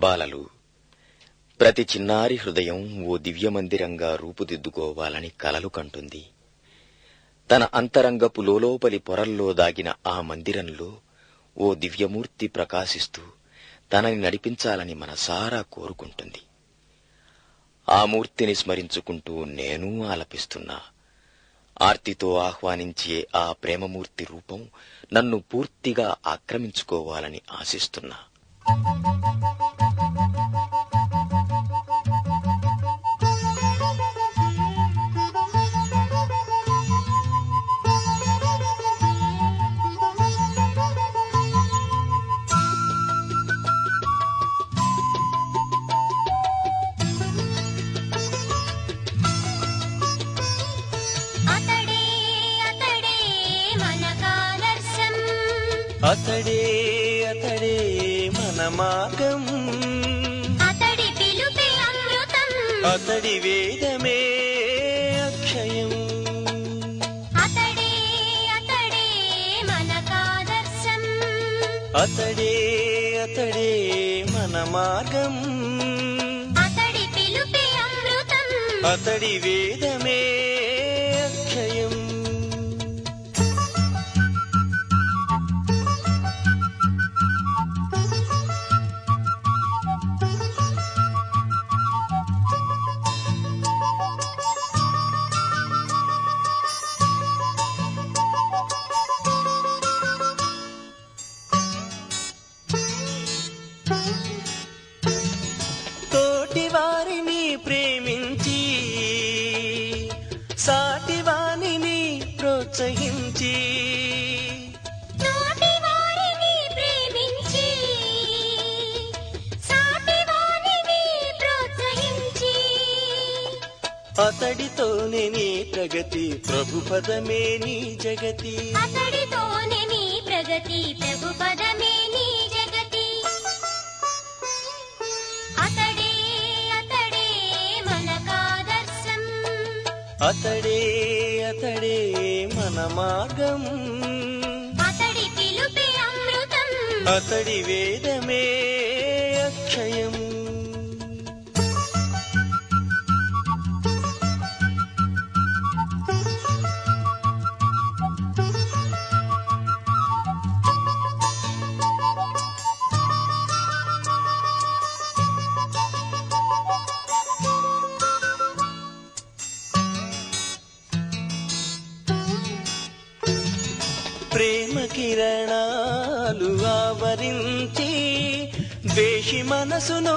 బాలలు ప్రతి చిన్నారి హృదయం ఓ దివ్యమందిరంగా రూపుదిద్దుకోవాలని కలలు కంటుంది తన అంతరంగపు లోలోపలి పొరల్లో దాగిన ఆ మందిరంలో ఓ దివ్యమూర్తి ప్రకాశిస్తూ తనని నడిపించాలని మనసారా కోరుకుంటుంది ఆ మూర్తిని స్మరించుకుంటూ నేను ఆలపిస్తున్నా ఆర్తితో ఆహ్వానించే ఆ ప్రేమమూర్తి రూపం నన్ను పూర్తిగా ఆక్రమించుకోవాలని ఆశిస్తున్నా అతడే అతడే మనకాదర్శం అతడే అతడే మన మార్గం అతడి పిలుపే అమృతం అతడి వేదమే అక్షయం అతడే అతడే మనకాదర్శం అతడే అతడే మన మార్గం అతడి పిలుపే అమృతం అతడి వేదమే అక్షయం తోటి వారిని ప్రేమించి సాటి వారిని ప్రోత్సహించి తోటి వారిని ప్రేమించి సాటి వారిని ప్రోత్సహించి అతడితోనే నీ ప్రగతి ప్రభు పదమే నీ జగతి అతడితోనే నీ ప్రగతి ప్రభు పదమే నీ జగతి అతడే అతడే మనకాదర్శం అతడే అతడే మన మార్గం అతడి పిలుపే అమృతం అతడి వేదమే అక్షయం ప్రేమ కిరణాలు ఆవరించి ద్వేషి మనసును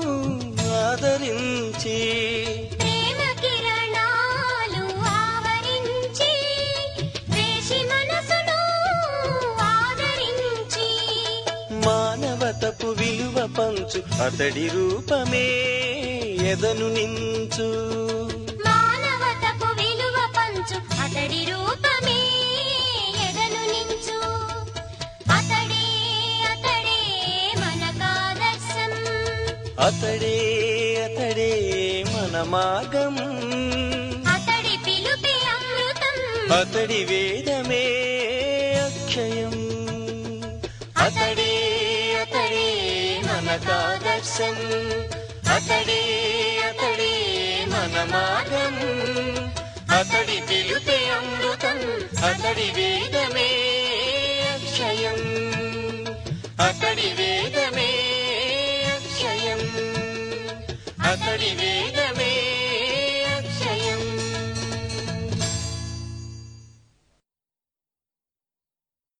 ఆదరించి ప్రేమ కిరణాలు ఆవరించి వేషి మనసును ఆదరించి మానవతపు విలువ పంచు అతడి రూపమే ఎదను నించు మానవతకు విలువ పంచు అతడి రూపమే ఎదను నించు అతడే అతడే మనకాదర్శం అతడే అతడే మన మార్గం అతడి పిలుపే అమృతం అతడి వేదమే అక్షయం అతడే అతడే మనకాదర్శం అతడే అతడే మన మార్గం అతడి పిలుపే అమృతం అతడి వేదమే అక్షయం అతడి వేదమే అక్షయం అతడి వే